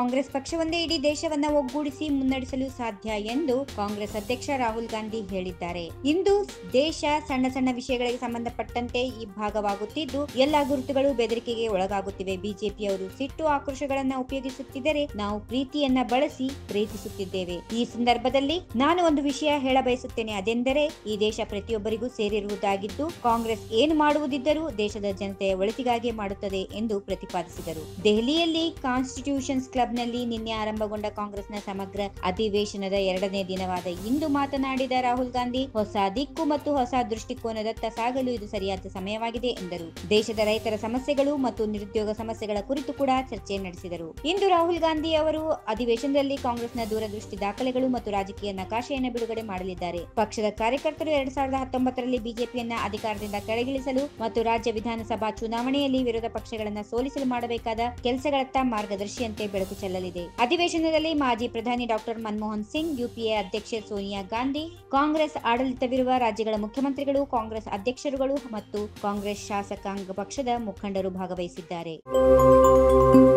ಕಾಂಗ್ರೆಸ್ ಪಕ್ಷವೊಂದೇ ಇಡೀ ದೇಶವನ್ನ ಒಗ್ಗೂಡಿಸಿ ಮುನ್ನಡೆಸಲು ಸಾಧ್ಯ ಎಂದು ಕಾಂಗ್ರೆಸ್ ಅಧ್ಯಕ್ಷ ರಾಹುಲ್ ಗಾಂಧಿ ಹೇಳಿದ್ದಾರೆ ಇಂದು ದೇಶ ಸಣ್ಣ ಸಣ್ಣ ವಿಷಯಗಳಿಗೆ ಸಂಬಂಧಪಟ್ಟಂತೆ ಈ ಭಾಗವಾಗುತ್ತಿದ್ದು ಎಲ್ಲಾ ಗುರುತುಗಳು ಬೆದರಿಕೆಗೆ ಒಳಗಾಗುತ್ತಿವೆ ಬಿಜೆಪಿಯವರು ಸಿಟ್ಟು ಆಕ್ರೋಶಗಳನ್ನ ಉಪಯೋಗಿಸುತ್ತಿದ್ದರೆ ನಾವು ಪ್ರೀತಿಯನ್ನ ಬಳಸಿ ಪ್ರೀತಿಸುತ್ತಿದ್ದೇವೆ ಈ ಸಂದರ್ಭದಲ್ಲಿ ನಾನು ಒಂದು ವಿಷಯ ಹೇಳ ಬಯಸುತ್ತೇನೆ ಅದೆಂದರೆ ಈ ದೇಶ ಪ್ರತಿಯೊಬ್ಬರಿಗೂ ಸೇರಿರುವುದಾಗಿದ್ದು ಕಾಂಗ್ರೆಸ್ ಏನು ಮಾಡುವುದಿದ್ದರೂ ದೇಶದ ಜನತೆಯ ಒಳಿತಿಗಾಗಿ ಮಾಡುತ್ತದೆ ಎಂದು ಪ್ರತಿಪಾದಿಸಿದರು ದೆಹಲಿಯಲ್ಲಿ ಕಾನ್ಸ್ಟಿಟ್ಯೂಷನ್ಸ್ ಕ್ಲಬ್ನಲ್ಲಿ ನಿನ್ನೆ ಆರಂಭಗೊಂಡ ಕಾಂಗ್ರೆಸ್ನ ಸಮಗ್ರ ಅಧಿವೇಶನದ ಎರಡನೇ ದಿನವಾದ ಇಂದು ಮಾತನಾಡಿದ ರಾಹುಲ್ ಗಾಂಧಿ ಹೊಸ ದಿಕ್ಕು ಮತ್ತು ಹೊಸ ದೃಷ್ಟಿಕೋನದತ್ತ ಸಾಗಲು ಇದು ಸರಿಯಾದ ಸಮಯವಾಗಿದೆ ಎಂದರು ದೇಶದ ರೈತರ ಸಮಸ್ಯೆಗಳು ಮತ್ತು ನಿರುದ್ಯೋಗ ಸಮಸ್ಯೆಗಳ ಕುರಿತು ಕೂಡ ಚರ್ಚೆ ನಡೆಸಿದರು ಇಂದು ರಾಹುಲ್ ಗಾಂಧಿ ಅವರು ಅಧಿವೇಶನದಲ್ಲಿ ಕಾಂಗ್ರೆಸ್ನ ದೂರದೃಷ್ಟಿ ದಾಖಲೆಗಳು ಮತ್ತು ರಾಜಕೀಯ ನಕಾಶೆಯನ್ನು ಬಿಡುಗಡೆ ಮಾಡಲಿದ್ದಾರೆ ಪಕ್ಷದ ಕಾರ್ಯಕರ್ತರು ಎರಡ್ ಸಾವಿರದ ಹತ್ತೊಂಬತ್ತರಲ್ಲಿ ಬಿಜೆಪಿಯನ್ನ ಅಧಿಕಾರದಿಂದ ಕೆಳಗಿಳಿಸಲು ಮತ್ತು ರಾಜ್ಯ ವಿಧಾನಸಭಾ ಚುನಾವಣೆಯಲ್ಲಿ ವಿರೋಧ ಪಕ್ಷಗಳನ್ನ ಸೋಲಿಸಲು ಮಾಡಬೇಕಾದ ಕೆಲಸಗಳತ್ತ ಮಾರ್ಗದರ್ಶಿಯಂತೆ ಬೆಳಕು ಚೆಲ್ಲಲಿದೆ ಅಧಿವೇಶನದಲ್ಲಿ ಮಾಜಿ ಪ್ರಧಾನಿ ಡಾಕ್ಟರ್ ಮನಮೋಹನ್ ಸಿಂಗ್ ಯುಪಿಎ ಅಧ್ಯಕ್ಷೆ ಸೋನಿಯಾ ಗಾಂಧಿ ಕಾಂಗ್ರೆಸ್ ಆಡಳಿತವಿರುವ ರಾಜ್ಯಗಳ ಮುಖ್ಯಮಂತ್ರಿಗಳು ಕಾಂಗ್ರೆಸ್ ಅಧ್ಯಕ್ಷರುಗಳು ಮತ್ತು ಕಾಂಗ್ರೆಸ್ ಶಾಸಕಾಂಗ ಪಕ್ಷದ ಮುಖಂಡರು ಭಾಗವಹಿಸಿದ್ದಾರೆ